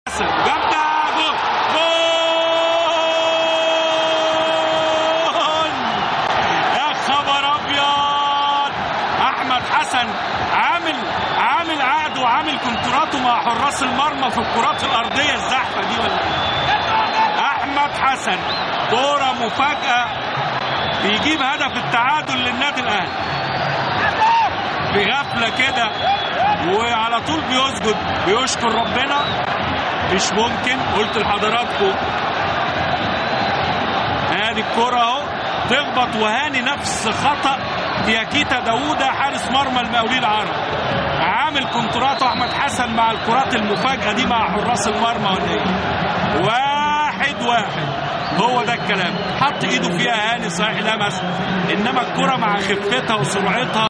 حسن جامدة جول جول يا خبر ابيض احمد حسن عامل عامل عقد وعامل كونتراته مع حراس المرمى في الكرات الارضيه الزحفه دي ولا إيه؟ احمد حسن كوره مفاجاه بيجيب هدف التعادل للنادي الاهلي بغفله كده وعلى طول بيسجد بيشكر ربنا مش ممكن قلت لحضراتكم ادي الكرة اهو تخبط وهاني نفس خطأ دياكيتا داوودة حارس مرمى المقاولين العرب عامل كونترات احمد حسن مع الكرات المفاجئة دي مع حراس المرمى ولا ايه واحد واحد هو ده الكلام حط ايده فيها هاني صحيح لمس انما الكرة مع خفتها وسرعتها